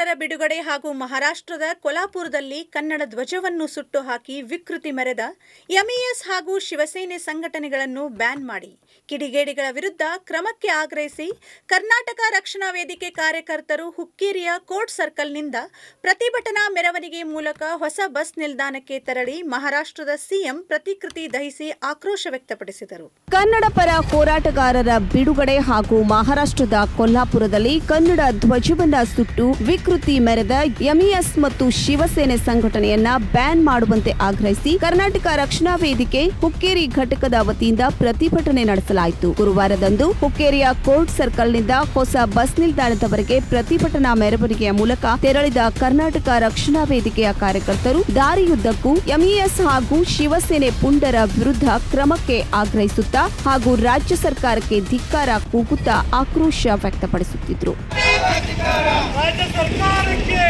ಹೋರಾಟಗಾರರ ಬಿಡುಗಡೆ ಹಾಗೂ ಮಹಾರಾಷ್ಟ್ರದ ಕೊಲ್ಹಾಪುರದಲ್ಲಿ ಕನ್ನಡ ಧ್ವಜವನ್ನು ಸುಟ್ಟು ಹಾಕಿ ವಿಕೃತಿ ಮೆರೆದ ಎಂಇಎಸ್ ಹಾಗೂ ಶಿವಸೇನೆ ಸಂಘಟನೆಗಳನ್ನು ಬ್ಯಾನ್ ಮಾಡಿ ಕಿಡಿಗೇಡಿಗಳ ವಿರುದ್ಧ ಕ್ರಮಕ್ಕೆ ಆಗ್ರಹಿಸಿ ಕರ್ನಾಟಕ ರಕ್ಷಣಾ ವೇದಿಕೆ ಕಾರ್ಯಕರ್ತರು ಹುಕ್ಕೇರಿಯ ಕೋರ್ಟ್ ಸರ್ಕಲ್ನಿಂದ ಪ್ರತಿಭಟನಾ ಮೆರವಣಿಗೆ ಮೂಲಕ ಹೊಸ ಬಸ್ ನಿಲ್ದಾಣಕ್ಕೆ ತೆರಳಿ ಮಹಾರಾಷ್ಟ್ರದ ಸಿಎಂ ಪ್ರತಿಕೃತಿ ದಹಿಸಿ ಆಕ್ರೋಶ ವ್ಯಕ್ತಪಡಿಸಿದರು ಕನ್ನಡ ಪರ ಹೋರಾಟಗಾರರ ಬಿಡುಗಡೆ ಹಾಗೂ ಮಹಾರಾಷ್ಟ್ರದ ಕೊಲ್ಹಾಪುರದಲ್ಲಿ ಕನ್ನಡ ಧ್ವಜವನ್ನ ಸುಟ್ಟು ವಿಕೃತಿ ಮೆರೆದ ಎಂಇಎಸ್ ಮತ್ತು ಶಿವಸೇನೆ ಸಂಘಟನೆಯನ್ನ ಬ್ಯಾನ್ ಮಾಡುವಂತೆ ಆಗ್ರಹಿಸಿ ಕರ್ನಾಟಕ ರಕ್ಷಣಾ ವೇದಿಕೆ ಹುಕ್ಕೇರಿ ಘಟಕದ ವತಿಯಿಂದ ಪ್ರತಿಭಟನೆ ನಡೆಸಲಾಯಿತು ಗುರುವಾರದಂದು ಹುಕ್ಕೇರಿಯ ಕೋರ್ಟ್ ಸರ್ಕಲ್ನಿಂದ ಹೊಸ ಬಸ್ ನಿಲ್ದಾಣದವರೆಗೆ ಪ್ರತಿಭಟನಾ ಮೆರವಣಿಗೆಯ ಮೂಲಕ ತೆರಳಿದ ಕರ್ನಾಟಕ ರಕ್ಷಣಾ ವೇದಿಕೆಯ ಕಾರ್ಯಕರ್ತರು ದಾರಿಯುದ್ದಕ್ಕೂ ಎಂಇಎಸ್ ಹಾಗೂ ಶಿವಸೇನೆ ಪುಂಡರ ವಿರುದ್ಧ ಕ್ರಮಕ್ಕೆ ಆಗ್ರಹಿಸುತ್ತಾ ಹಾಗೂ ರಾಜ್ಯ ಸರ್ಕಾರಕ್ಕೆ ಧಿಕ್ಕಾರ ಕೂಗುತ್ತಾ ಆಕ್ರೋಶ ವ್ಯಕ್ತಪಡಿಸುತ್ತಿದ್ರು ರಾಜ್ಯ ಸರ್ಕಾರಕ್ಕೆ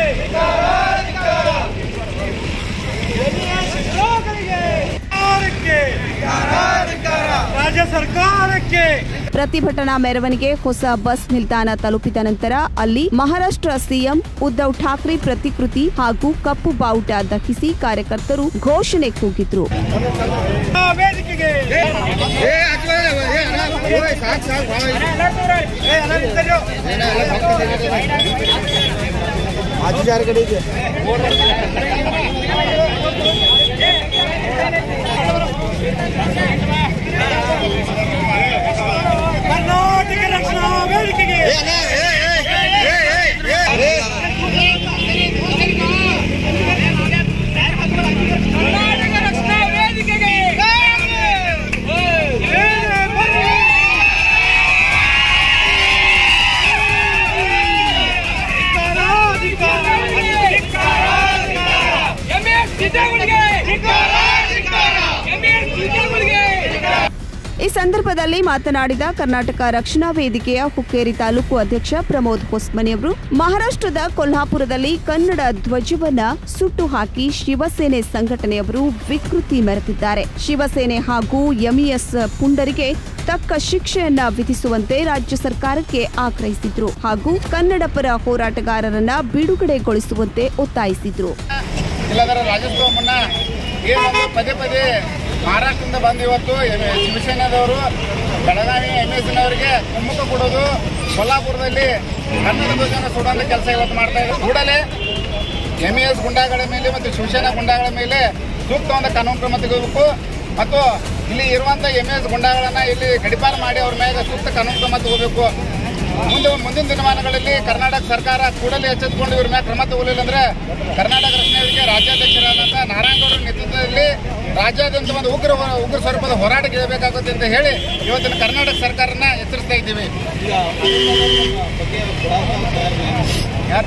ಸರ್ಕಾರಕ್ಕೆ ರಾಜ್ಯ ಸರ್ಕಾರಕ್ಕೆ ಪ್ರತಿಭಟನಾ ಮೆರವಣಿಗೆ ಹೊಸ ಬಸ್ ನಿಲ್ದಾಣ ತಲುಪಿದ ನಂತರ ಅಲ್ಲಿ ಮಹಾರಾಷ್ಟ್ರ ಸಿಎಂ ಉದ್ದವ್ ಠಾಕ್ರೆ ಪ್ರತಿಕೃತಿ ಹಾಗೂ ಕಪ್ಪು ಬಾವುಟ ದಹಿಸಿ ಕಾರ್ಯಕರ್ತರು ಘೋಷಣೆ ಕೂಗಿದ್ರು ಆ ವೇದಿಕೆಗೆ ಏ, ಅಣ್ಣ ನಿಂತ್ಕೊಳ್ಳಿ. ಕರ್ನಾಟಕ ರಕ್ಷಣಾ ವೇದಿಕೆಗೆ ಕರ್ನಾಟಕ ರಕ್ಷಣಾ ವೇದಿಕೆಗೆ ಏನೇ ಬರ್ಲಿ. ಧಿಕ್ಕಾರ, ಧಿಕ್ಕಾರ, ಧಿಕ್ಕಾರ, ಧಿಕ್ಕಾರ. ಎಂಎಸ್ ಸಿದ್ದರಾಮಯ್ಯಗೆ ಧಿಕ್ಕಾರ, ಧಿಕ್ಕಾರ. ಎಂಎಸ್ ಸಿದ್ದರಾಮಯ್ಯಗೆ ಈ ಸಂದರ್ಭದಲ್ಲಿ ಮಾತನಾಡಿದ ಕರ್ನಾಟಕ ರಕ್ಷಣಾ ವೇದಿಕೆಯ ಹುಕ್ಕೇರಿ ತಾಲೂಕು ಅಧ್ಯಕ್ಷ ಪ್ರಮೋದ್ ಹೊಸ್ಮನಿ ಅವರು ಮಹಾರಾಷ್ಟ್ರದ ಕೊಲ್ಹಾಪುರದಲ್ಲಿ ಕನ್ನಡ ಧ್ವಜವನ್ನ ಸುಟ್ಟು ಹಾಕಿ ಶಿವಸೇನೆ ಸಂಘಟನೆಯವರು ವಿಕೃತಿ ಮೆರೆದಿದ್ದಾರೆ ಶಿವಸೇನೆ ಹಾಗೂ ಎಂಇಎಸ್ ಪುಂಡರಿಗೆ ತಕ್ಕ ಶಿಕ್ಷೆಯನ್ನ ವಿಧಿಸುವಂತೆ ರಾಜ್ಯ ಸರ್ಕಾರಕ್ಕೆ ಆಗ್ರಹಿಸಿದ್ರು ಹಾಗೂ ಕನ್ನಡ ಪರ ಹೋರಾಟಗಾರರನ್ನ ಬಿಡುಗಡೆಗೊಳಿಸುವಂತೆ ಒತ್ತಾಯಿಸಿದ್ರು ಇಲ್ಲದರ ರಾಜ್ಯೋತ್ಸವ ಮುನ್ನ ಏನಂದ್ರೆ ಪದೇ ಪದೇ ಮಹಾರಾಷ್ಟ್ರದಿಂದ ಬಂದು ಇವತ್ತು ಎಮ್- ಶಿವಸೇನೆದವರು ಬೆಳಗಾವಿ ಎಂ ಎಸ್ ಅವರಿಗೆ ಕುಮ್ಮುಖ ಕೊಡೋದು ಕೊಲ್ಲಾಪುರದಲ್ಲಿ ಕನ್ನಡ ಧ್ವಜನ ಸುಡುವಂತ ಕೆಲಸ ಇವತ್ತು ಮಾಡ್ತಾ ಇದ್ದಾರೆ ಕೂಡಲೇ ಎಂ ಎಸ್ ಗುಂಡಾಗಳ ಮೇಲೆ ಮತ್ತು ಶಿವಸೇನಾ ಗುಂಡಾಗಳ ಮೇಲೆ ಸೂಕ್ತವಾದ ಕಾನೂನು ಕ್ರಮ ತೆಗೆದುಬೇಕು ಮತ್ತು ಇಲ್ಲಿ ಇರುವಂತ ಎಂ ಎಸ್ ಗುಂಡಾಗಳನ್ನ ಇಲ್ಲಿ ಗಡಿಪಾರು ಮಾಡಿ ಅವ್ರ ಮೇಲೆ ಸೂಕ್ತ ಕಾನೂನು ಕ್ರಮ ತಗೋಬೇಕು ಮುಂದೆ ಮುಂದಿನ ದಿನಮಾನಗಳಲ್ಲಿ ಕರ್ನಾಟಕ ಸರ್ಕಾರ ಕೂಡಲೇ ಎಚ್ಚೆತ್ತುಕೊಂಡು ಇವ್ರ ಮೇಲೆ ಕ್ರಮ ತಗೊಳ್ಳಿಲ್ಲ ಅಂದ್ರೆ ಕರ್ನಾಟಕ ರಕ್ಷಣಾ ವೇದಿಕೆ ರಾಜ್ಯಾಧ್ಯಕ್ಷರಾದಂಥ ನಾರಾಯಣಗೌಡರ ನೇತೃತ್ವದಲ್ಲಿ ರಾಜ್ಯಾದ್ಯಂತ ಒಂದು ಉಗ್ರ ಹೋ- ಉಗ್ರ ಸ್ವರೂಪದ ಹೋರಾಟ ಗೆಲ್ಲಬೇಕಾಗುತ್ತೆ ಅಂತ ಹೇಳಿ ಇವತ್ತಿನ ಕರ್ನಾಟಕ ಸರ್ಕಾರನ ಎಚ್ಚರಿಸ್ತಾ ಇದ್ದೀವಿ ಯಾರು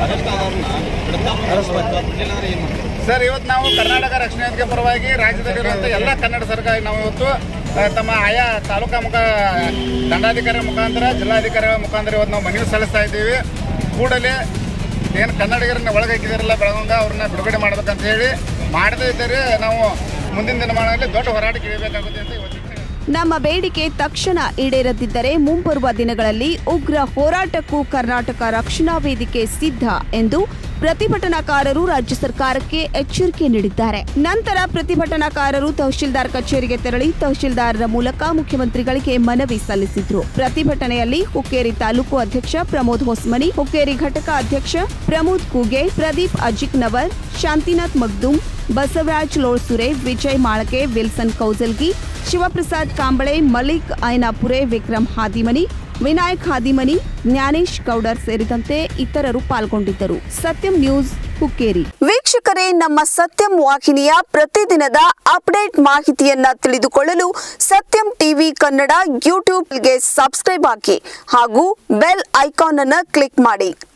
ಸರ್ ಇವತ್ತು ನಾವು ಕರ್ನಾಟಕ ರಕ್ಷಣಾ ವೇದಿಕೆ ಪರವಾಗಿ ರಾಜ್ಯದಲ್ಲಿರುವಂಥ ಎಲ್ಲ ಕನ್ನಡ ಸರ್ಕಾರ ನಾವು ಇವತ್ತು ಆ, ತಮ್ಮ ಆಯಾ ತಾಲೂಕಾ ಮುಖ ದಂಡಾಧಿಕಾರಿ ಮುಖಾಂತರ ಜಿಲ್ಲಾಧಿಕಾರಿಗಳ ಮುಖಾಂತರ ಇವತ್ತು ನಾವು ಮನವಿ ಸಲ್ಲಿಸ್ತಾ ಇದ್ದೀವಿ ಕೂಡಲೇ ಏನು ಕನ್ನಡಿಗರನ್ನ ಒಳಗೆ ಹಾಕಿದಾರಲ್ಲ ಬೆಳಗಾಂಗ ಅವ್ರನ್ನ ಬಿಡುಗಡೆ ಮಾಡ್ಬೇಕಂತ ಹೇಳಿ ಮಾಡದೇ ಇದ್ದರೆ ನಾವು ಮುಂದಿನ ದಿನಮಾನಗಳಲ್ಲಿ ದೊಡ್ಡ ಹೋರಾಟಕ್ಕೆ ಇಳಿಬೇಕಾಗುತ್ತೆ ಅಂತ ಇವತ್ತು ನಮ್ಮ ಬೇಡಿಕೆ ತಕ್ಷಣ ಈಡೇರದಿದ್ದರೆ ಮುಂಬರುವ ದಿನಗಳಲ್ಲಿ ಉಗ್ರ ಹೋರಾಟಕ್ಕೂ ಕರ್ನಾಟಕ ರಕ್ಷಣಾ ವೇದಿಕೆ ಸಿದ್ಧ ಎಂದು ಪ್ರತಿಭಟನಾಕಾರರು ರಾಜ್ಯ ಸರ್ಕಾರಕ್ಕೆ ಎಚ್ಚರಿಕೆ ನೀಡಿದ್ದಾರೆ ನಂತರ ಪ್ರತಿಭಟನಾಕಾರರು ತಹಶೀಲ್ದಾರ್ ಕಚೇರಿಗೆ ತೆರಳಿ ತಹಶೀಲ್ದಾರರ ಮೂಲಕ ಮುಖ್ಯಮಂತ್ರಿಗಳಿಗೆ ಮನವಿ ಸಲ್ಲಿಸಿದ್ರು ಪ್ರತಿಭಟನೆಯಲ್ಲಿ ಹುಕ್ಕೇರಿ ತಾಲೂಕು ಅಧ್ಯಕ್ಷ ಪ್ರಮೋದ್ ಹೊಸ್ಮನಿ ಹುಕ್ಕೇರಿ ಘಟಕ ಅಧ್ಯಕ್ಷ ಪ್ರಮೋದ್ ಕೂಗೆ ಪ್ರದೀಪ್ ಅಜಿಕ್ನವರ್ ಶಾಂತಿನಾಥ್ ಮಗ್ದುಮ್ ಬಸವರಾಜ್ ಲೋಳ್ಸುರೆ ವಿಜಯ್ ಮಾಳಕೆ ವಿಲ್ಸನ್ ಕೌಜಲ್ಗಿ ಶಿವಪ್ರಸಾದ್ ಕಾಂಬಳೆ ಮಲಿಕ್ ಐನಾಪುರೆ ವಿಕ್ರಮ್ ಹಾದಿಮನಿ ವಿನಾಯಕ್ ಹಾದಿಮನಿ ಜ್ಞಾನೇಶ್ ಗೌಡರ್ ಸೇರಿದಂತೆ ಇತರರು ಪಾಲ್ಗೊಂಡಿದ್ದರು ಸತ್ಯಂ ನ್ಯೂಸ್ ಹುಕ್ಕೇರಿ ವೀಕ್ಷಕರೇ ನಮ್ಮ ಸತ್ಯಂ ವಾಹಿನಿಯ ಪ್ರತಿದಿನದ ಅಪ್ಡೇಟ್ ಮಾಹಿತಿಯನ್ನ ತಿಳಿದುಕೊಳ್ಳಲು ಸತ್ಯಂ ಟಿವಿ ಕನ್ನಡ ಯೂಟ್ಯೂಬ್ಗೆ ಸಬ್ಸ್ಕ್ರೈಬ್ ಹಾಕಿ ಹಾಗೂ ಬೆಲ್ ಐಕಾನ್ ಅನ್ನು ಕ್ಲಿಕ್ ಮಾಡಿ